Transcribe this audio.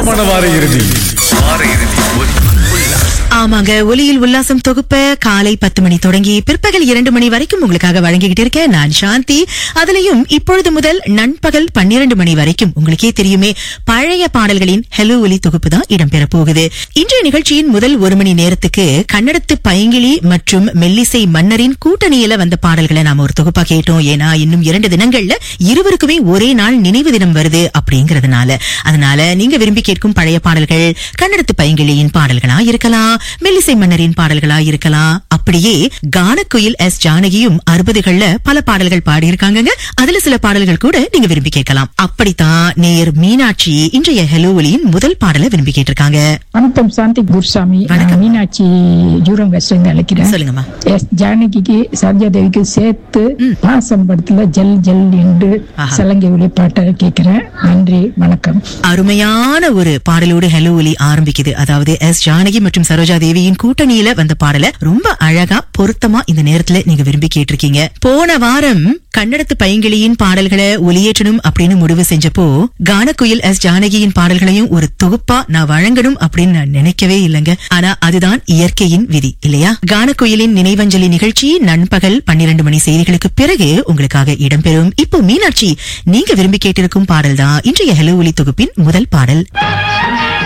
உல்லாசமான வார இறுதி ஆமாங்க ஒலியில் உல்லாசம் தொகுப்ப காலை பத்து மணி தொடங்கி பிற்பகல் இரண்டு மணி வரைக்கும் உங்களுக்காக வழங்கிக்கிட்டு இருக்கேன் நான் சாந்தி அதுலயும் இப்பொழுது முதல் நண்பகல் பன்னிரண்டு மணி வரைக்கும் உங்களுக்கே தெரியுமே பழைய பாடல்களின் ஹெலோ ஒலி தொகுப்பு தான் இடம்பெற போகுது இன்றைய நிகழ்ச்சியின் முதல் ஒரு மணி நேரத்துக்கு கன்னடத்து பைங்கிளி மற்றும் மெல்லிசை மன்னரின் கூட்டணியில வந்த பாடல்களை நாம ஒரு தொகுப்பா கேட்டோம் ஏன்னா இன்னும் இரண்டு தினங்கள்ல இருவருக்குமே ஒரே நாள் நினைவு தினம் வருது அப்படிங்கறதுனால அதனால நீங்க விரும்பி கேட்கும் பழைய பாடல்கள் கன்னடத்து பைங்கிளியின் பாடல்களா இருக்கலாம் மெல்லிசை மன்னரின் பாடல்களா இருக்கலாம் அப்படியே கானக்குயில் எஸ் ஜானகியும் அறுபதுகள்ல பல பாடல்கள் பாடியிருக்காங்கங்க அதுல சில பாடல்கள் கூட நீங்க விரும்பி கேட்கலாம் அப்படித்தான் நேர் மீனாட்சி இன்றைய ஹெலோ ஒலியின் முதல் பாடலை விரும்பி கேட்டிருக்காங்க வணக்கம் சாந்தி குருசாமி வணக்கம். நான் மீனாட்சி ஜூரம் வெஸ்ட் இருந்து அழைக்கிறேன் சொல்லுங்கம்மா எஸ் ஜானகிக்கு சரோஜா தேவிக்கு சேர்த்து பாசம் படத்துல ஜல் ஜல் என்று ஆஹா. சலங்கை ஒளி பாட்டை கேட்கிறேன் நன்றி வணக்கம் அருமையான ஒரு பாடலோடு ஹலோ ஒலி ஆரம்பிக்குது அதாவது எஸ் ஜானகி மற்றும் சரோஜா தேவியின் கூட்டணியில வந்த பாடலை ரொம்ப அழகா பொருத்தமா இந்த நேரத்துல நீங்க விரும்பி கேட்டிருக்கீங்க போன வாரம் கன்னடத்து பைங்கிளியின் பாடல்களை ஒலியேற்றணும் அப்படின்னு முடிவு செஞ்சப்போ கானக்குயில் எஸ் ஜானகியின் பாடல்களையும் ஒரு தொகுப்பா நான் வழங்கணும் அப்படின்னு நான் நினைக்கவே இல்லைங்க ஆனா அதுதான் இயற்கையின் விதி இல்லையா கானக்குயிலின் நினைவஞ்சலி நிகழ்ச்சி நண்பகல் பன்னிரண்டு மணி செய்திகளுக்கு பிறகு உங்களுக்காக இடம்பெறும் இப்போ மீனாட்சி நீங்க விரும்பி கேட்டிருக்கும் பாடல் தான் இன்றைய ஹலோ ஒலி தொகுப்பின் முதல் பாடல்